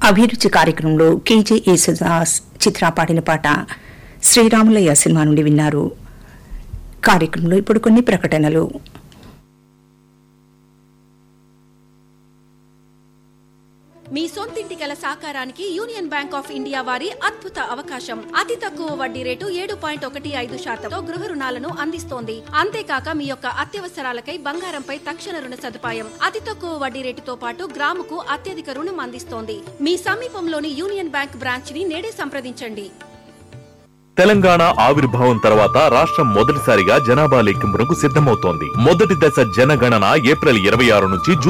అభిరుచి కార్యక్రమంలో కేజే యేసుదాస్ చిత్ర పాడిన పాట శ్రీరాములయ్య సినిమా నుండి విన్నారు కార్యక్రమంలో ఇప్పుడు కొన్ని ప్రకటనలు మీ సొంతింటి కల సాకారానికి యూనియన్ బ్యాంక్ ఆఫ్ ఇండియా వారి అద్భుత అవకాశం అతి తక్కువ వడ్డీ రేటు ఏడు పాయింట్ ఒకటి ఐదు శాతంతో గృహ రుణాలను అందిస్తోంది అంతేకాక మీ యొక్క అత్యవసరాలకై బంగారంపై తక్షణ రుణ సదుపాయం అతి తక్కువ వడ్డీ రేటుతో పాటు గ్రాముకు అత్యధిక రుణం అందిస్తోంది మీ సమీపంలోని యూనియన్ బ్యాంక్ బ్రాంచ్ ని నేడే సంప్రదించండి తెలంగాణ ఆవిర్భావం తర్వాత రాష్ట్రం మొదటిసారిగా జనాభా లెక్కింపునకు సిద్ధమవుతోంది మొదటి దశ జనగణన ఏప్రిల్ ఇరవై ఆరు నుంచి జూన్